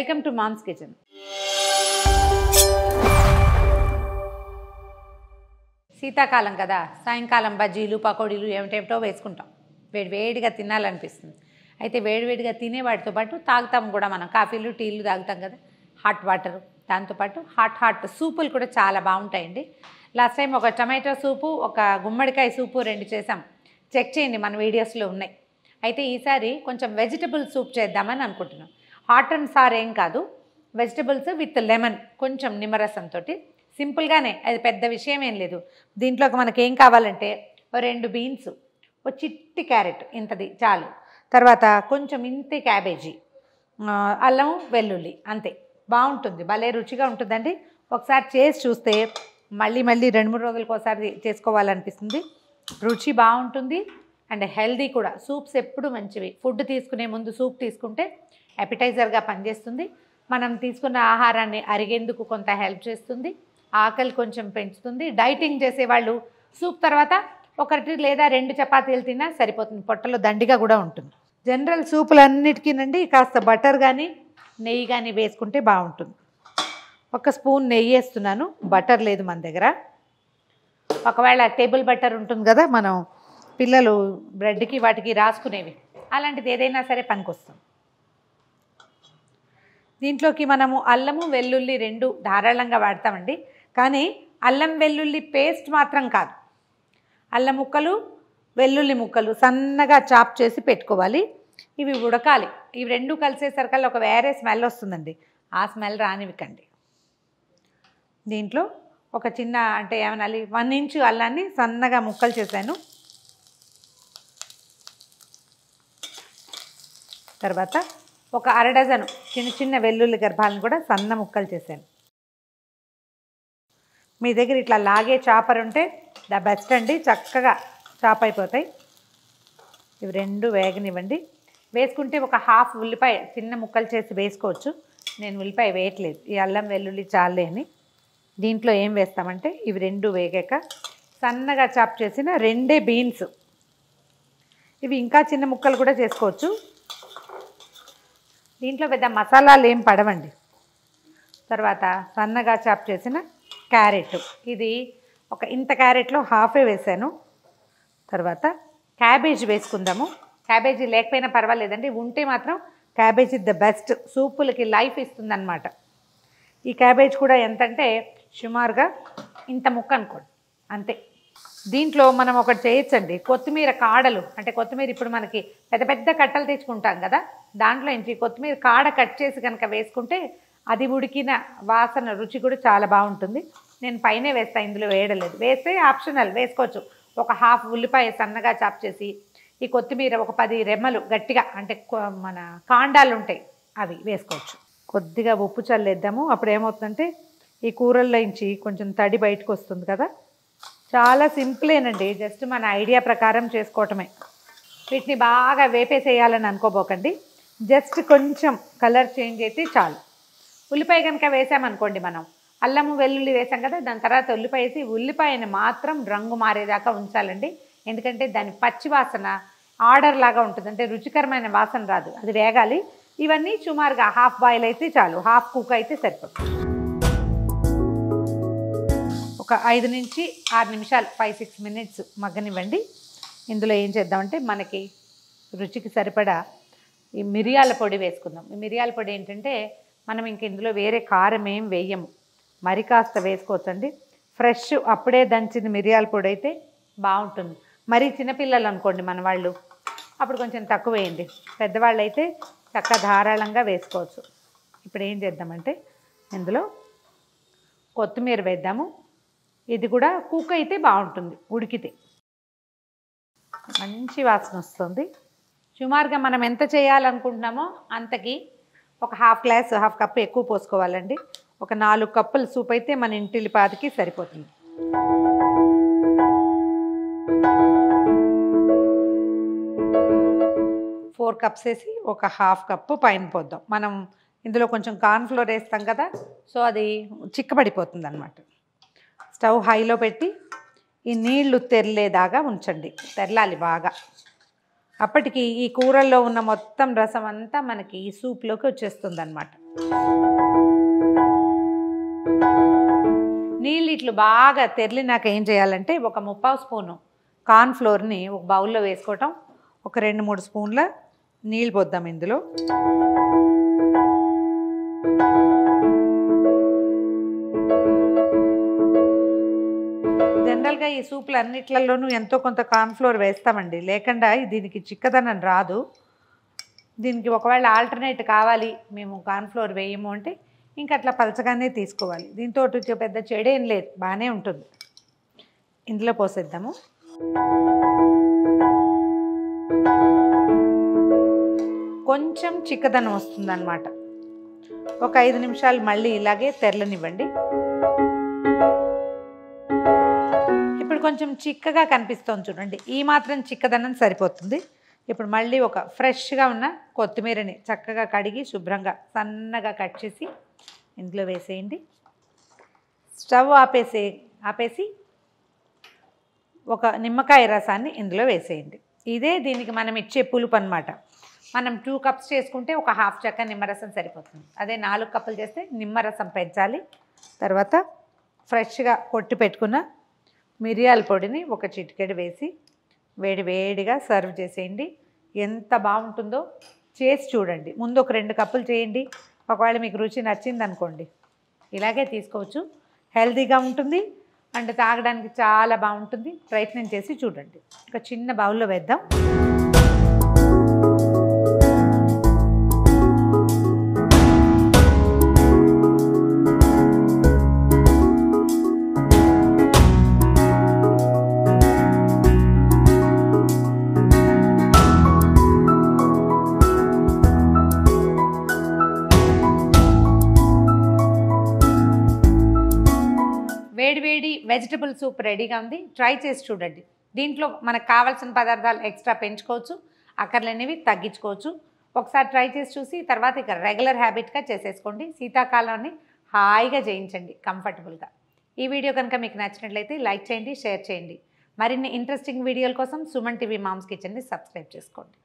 welcome to moms kitchen శీతాకాలం కదా సాయంకాలం బజ్జీలు పకోడీలు ఏమిటేమిటో వేసుకుంటాం వేడి వేడిగా తినాలనిపిస్తుంది అయితే వేడివేడిగా తినే వాటితో పాటు తాగుతాం కూడా మనం కాఫీలు టీలు తాగుతాం కదా హాట్ వాటర్ దాంతోపాటు హాట్ హాట్ సూపులు కూడా చాలా బాగుంటాయండి లాస్ట్ టైం ఒక టమాటో సూపు ఒక గుమ్మడికాయ సూపు రెండు చేసాం చెక్ చేయండి మన వీడియోస్లో ఉన్నాయి అయితే ఈసారి కొంచెం వెజిటబుల్ సూప్ చేద్దామని అనుకుంటున్నాం హాట్ అండ్ సార్ ఏం కాదు వెజిటబుల్స్ విత్ లెమన్ కొంచెం నిమ్మరసంతో సింపుల్గానే అది పెద్ద విషయం ఏం లేదు దీంట్లోకి మనకి ఏం కావాలంటే ఓ రెండు బీన్స్ ఓ చిట్టి క్యారెట్ ఇంతది చాలు తర్వాత కొంచెం ఇంతే క్యాబేజీ ఆ, అల్లం వెల్లుల్లి అంతే బాగుంటుంది భలే రుచిగా ఉంటుందండి ఒకసారి చేసి చూస్తే మళ్ళీ మళ్ళీ రెండు మూడు రోజులకు ఒకసారి చేసుకోవాలనిపిస్తుంది రుచి బాగుంటుంది అండ్ హెల్దీ కూడా సూప్స్ ఎప్పుడు మంచివి ఫుడ్ తీసుకునే ముందు సూప్ తీసుకుంటే అపిటైజర్గా పనిచేస్తుంది మనం తీసుకున్న ఆహారాన్ని అరిగేందుకు కొంత హెల్ప్ చేస్తుంది ఆకలి కొంచెం పెంచుతుంది డైటింగ్ చేసేవాళ్ళు సూప్ తర్వాత ఒకటి లేదా రెండు చపాతీలు తిన్నా సరిపోతుంది పొట్టలో దండిగా కూడా ఉంటుంది జనరల్ సూపులన్నిటికీనండి కాస్త బటర్ కానీ నెయ్యి కానీ వేసుకుంటే బాగుంటుంది ఒక స్పూన్ నెయ్యి వేస్తున్నాను బటర్ లేదు మన దగ్గర ఒకవేళ టేబుల్ బటర్ ఉంటుంది కదా మనం పిల్లలు బ్రెడ్కి వాటికి రాసుకునేవి అలాంటిది ఏదైనా సరే పనికొస్తాం దీంట్లోకి మనము అల్లము వెల్లుల్లి రెండు ధారాళంగా వాడతామండి కానీ అల్లం వెల్లుల్లి పేస్ట్ మాత్రం కాదు అల్లం ముక్కలు వెల్లుల్లి ముక్కలు సన్నగా చాప్ చేసి పెట్టుకోవాలి ఇవి ఉడకాలి ఇవి రెండు కలిసేసరికల్లా ఒక వేరే స్మెల్ వస్తుందండి ఆ స్మెల్ రానివ్వకండి దీంట్లో ఒక చిన్న అంటే ఏమనాలి వన్ ఇంచు అల్లాన్ని సన్నగా ముక్కలు చేశాను తర్వాత ఒక అర డజను చిన్న చిన్న వెల్లుల్లి గర్భాలను కూడా సన్న ముక్కలు చేశాను మీ దగ్గర ఇట్లా లాగే చాపర్ ఉంటే ద బెస్ట్ అండి చక్కగా చాప్ అయిపోతాయి ఇవి రెండు వేగనివ్వండి వేసుకుంటే ఒక హాఫ్ ఉల్లిపాయ చిన్న ముక్కలు చేసి వేసుకోవచ్చు నేను ఉల్లిపాయ వేయట్లేదు ఈ అల్లం వెల్లుల్లి చాలే అని దీంట్లో ఏం వేస్తామంటే ఇవి రెండు వేగాక సన్నగా చాప్ చేసిన రెండే బీన్స్ ఇవి ఇంకా చిన్న ముక్కలు కూడా చేసుకోవచ్చు దీంట్లో పెద్ద మసాలాలు ఏం పడవండి తర్వాత సన్నగా చాప్ చేసిన క్యారెట్ ఇది ఒక ఇంత క్యారెట్లో హాఫే వేసాను తర్వాత క్యాబేజ్ వేసుకుందాము క్యాబేజీ లేకపోయినా పర్వాలేదండి ఉంటే మాత్రం క్యాబేజీ ద బెస్ట్ సూపులకి లైఫ్ ఇస్తుందన్నమాట ఈ క్యాబేజ్ కూడా ఎంతంటే సుమారుగా ఇంత ముక్క అనుకోండి అంతే దీంట్లో మనం ఒకటి చేయొచ్చండి కొత్తిమీర కాడలు అంటే కొత్తిమీర ఇప్పుడు మనకి పెద్ద పెద్ద కట్టలు తెచ్చుకుంటాం కదా దాంట్లో నుంచి కొత్తిమీర కాడ కట్ చేసి కనుక వేసుకుంటే అది ఉడికిన వాసన రుచి కూడా చాలా బాగుంటుంది నేను పైనే వేస్తాను ఇందులో వేయడలేదు వేస్తే ఆప్షనల్ వేసుకోవచ్చు ఒక హాఫ్ ఉల్లిపాయ సన్నగా చాప్ చేసి ఈ కొత్తిమీర ఒక పది రెమ్మలు గట్టిగా అంటే కొ- మన కాండాలు ఉంటాయి అవి వేసుకోవచ్చు కొద్దిగా ఉప్పు చల్లేద్దాము అప్పుడు ఏమవుతుందంటే ఈ కూరల్లో నుంచి కొంచెం తడి బయటకు వస్తుంది కదా చాలా సింపులేనండి జస్ట్ మన ఐడియా ప్రకారం చేసుకోవటమే వీటిని బాగా వేపేసేయాలని అనుకోబోకండి జస్ట్ కొంచెం కలర్ చేంజ్ అయితే చాలు ఉల్లిపాయ కనుక వేసామనుకోండి మనం అల్లము వెల్లుల్లి వేసాం కదా దాని తర్వాత ఉల్లిపాయ వేసి ఉల్లిపాయని మాత్రం రంగు మారేదాకా ఉంచాలండి ఎందుకంటే దాని పచ్చి వాసన ఆర్డర్ లాగా ఉంటుంది అంటే రుచికరమైన వాసన రాదు అది వేగాలి ఇవన్నీ సుమారుగా హాఫ్ బాయిల్ అయితే చాలు హాఫ్ కుక్ అయితే సరిపోతుంది ఒక ఐదు నుంచి ఆరు నిమిషాలు ఫైవ్ సిక్స్ మినిట్స్ మగ్గనివ్వండి ఇందులో ఏం చేద్దామంటే మనకి రుచికి సరిపడా ఈ మిరియాల పొడి వేసుకుందాం ఈ మిరియాల పొడి ఏంటంటే మనం ఇంక ఇందులో వేరే కారం ఏం వేయము మరి కాస్త వేసుకోవచ్చండి ఫ్రెష్ అప్పుడే దంచిన మిరియాల పొడి అయితే బాగుంటుంది మరి చిన్నపిల్లలు అనుకోండి మన వాళ్ళు అప్పుడు కొంచెం తక్కువ వేయండి పెద్దవాళ్ళు అయితే చక్క ధారాళంగా వేసుకోవచ్చు ఇప్పుడు ఏం చేద్దామంటే ఇందులో కొత్తిమీర వేద్దాము ఇది కూడా కుక్ అయితే బాగుంటుంది ఉడికితే మంచి వాసన వస్తుంది సుమారుగా మనం ఎంత చేయాలనుకుంటున్నామో అంతకి ఒక హాఫ్ గ్లాస్ హాఫ్ కప్ ఎక్కువ పోసుకోవాలండి ఒక నాలుగు కప్పుల సూప్ అయితే మన ఇంటిల్లిపాదికి సరిపోతుంది ఫోర్ కప్స్ వేసి ఒక హాఫ్ కప్పు పైన పోద్దాం మనం ఇందులో కొంచెం కార్న్ఫ్లోర్ వేస్తాం కదా సో అది చిక్కబడిపోతుంది అనమాట స్టవ్ హైలో పెట్టి ఈ నీళ్లు తెరలేదాగా ఉంచండి తెరలాలి బాగా అప్పటికి ఈ కూరల్లో ఉన్న మొత్తం రసం అంతా మనకి ఈ సూప్లోకి వచ్చేస్తుంది అనమాట నీళ్ళు ఇట్లు బాగా తెరిలినాక ఏం చేయాలంటే ఒక ముప్పావు స్పూను కార్న్ ఫ్లోర్ని ఒక బౌల్లో వేసుకోవటం ఒక రెండు మూడు స్పూన్ల నీళ్ళు పోద్దాం ఇందులో జనరల్గా ఈ సూప్లు అన్నిట్లలోనూ ఎంతో కొంత కార్న్ ఫ్లోర్ వేస్తామండి లేకుండా దీనికి చిక్కదనం రాదు దీనికి ఒకవేళ ఆల్టర్నేట్ కావాలి మేము కార్న్ ఫ్లోర్ వేయము అంటే ఇంకా అట్లా పలచగానే తీసుకోవాలి దీంతో వచ్చే పెద్ద చెడేం లేదు బాగానే ఉంటుంది ఇందులో పోసేద్దాము కొంచెం చిక్కదనం వస్తుందన్నమాట ఒక ఐదు నిమిషాలు మళ్ళీ ఇలాగే తెరలనివ్వండి ఇప్పుడు కొంచెం చిక్కగా కనిపిస్తుంది చూడండి ఈ మాత్రం చిక్కదనం సరిపోతుంది ఇప్పుడు మళ్ళీ ఒక ఫ్రెష్గా ఉన్న కొత్తిమీరని చక్కగా కడిగి శుభ్రంగా సన్నగా కట్ చేసి ఇందులో వేసేయండి స్టవ్ ఆపేసే ఆపేసి ఒక నిమ్మకాయ రసాన్ని ఇందులో వేసేయండి ఇదే దీనికి మనం ఇచ్చే పులుపు అనమాట మనం టూ కప్స్ చేసుకుంటే ఒక హాఫ్ చెక్క నిమ్మరసం సరిపోతుంది అదే నాలుగు కప్పులు చేస్తే నిమ్మరసం పెంచాలి తర్వాత ఫ్రెష్గా కొట్టి పెట్టుకున్న మిరియాల పొడిని ఒక చిటికెడు వేసి వేడి వేడిగా సర్వ్ చేసేయండి ఎంత బాగుంటుందో చేసి చూడండి ముందు ఒక రెండు కప్పులు చేయండి ఒకవేళ మీకు రుచి నచ్చింది అనుకోండి ఇలాగే తీసుకోవచ్చు హెల్తీగా ఉంటుంది అండ్ తాగడానికి చాలా బాగుంటుంది ప్రయత్నం చేసి చూడండి ఒక చిన్న బౌల్లో వేద్దాం వేడివేడి వెజిటబుల్ సూప్ రెడీగా ఉంది ట్రై చేసి చూడండి దీంట్లో మనకు కావాల్సిన పదార్థాలు ఎక్స్ట్రా పెంచుకోవచ్చు అక్కర్లేనివి తగ్గించుకోవచ్చు ఒకసారి ట్రై చేసి చూసి తర్వాత ఇక రెగ్యులర్ హ్యాబిట్గా చేసేసుకోండి శీతాకాలాన్ని హాయిగా చేయించండి కంఫర్టబుల్గా ఈ వీడియో కనుక మీకు నచ్చినట్లయితే లైక్ చేయండి షేర్ చేయండి మరిన్ని ఇంట్రెస్టింగ్ వీడియోల కోసం సుమన్ టీవీ మామ్స్ కిచెన్ని సబ్స్క్రైబ్ చేసుకోండి